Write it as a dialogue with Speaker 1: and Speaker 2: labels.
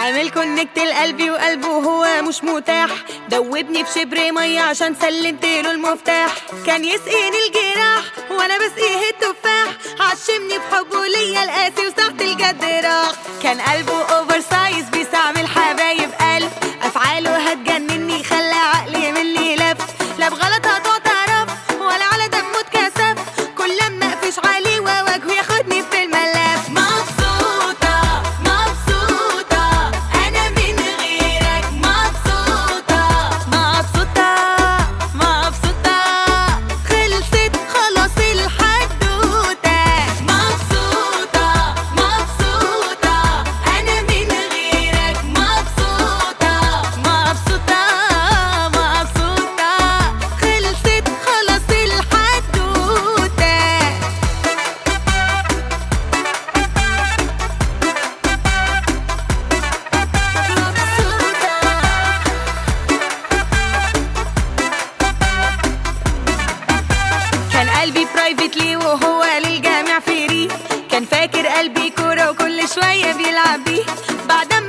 Speaker 1: عامل كونكت لقلبي وقلبه هو مش متاح دوبني في شبر مية عشان سلمت له المفتاح كان يسقيني الجراح وانا بسقيه التفاح عشمني بحبه ليا القاسي وساعة الجد راح كان قلبه اوفر سايز بيستعمل حبايب قلب افعاله هتجنني خلى عقلي مني لف لا بغلط هتقع تعرف ولا على دمه اتكسف كل لما اقفش عليه وواجهه ياخدني في الملف مبسوطة مبسوطة أنا من غيرك مبسوطة مبسوطة مبسوطة خلصت خلاص الحدوتة مبسوطة مبسوطة أنا من غيرك مبسوطة مبسوطة مبسوطة خلصت خلاص الحدوتة كان قلبي برايفتلي وهو للجامع فري كان فاكر قلبي كورة وكل شوية بيلعب بيه بعد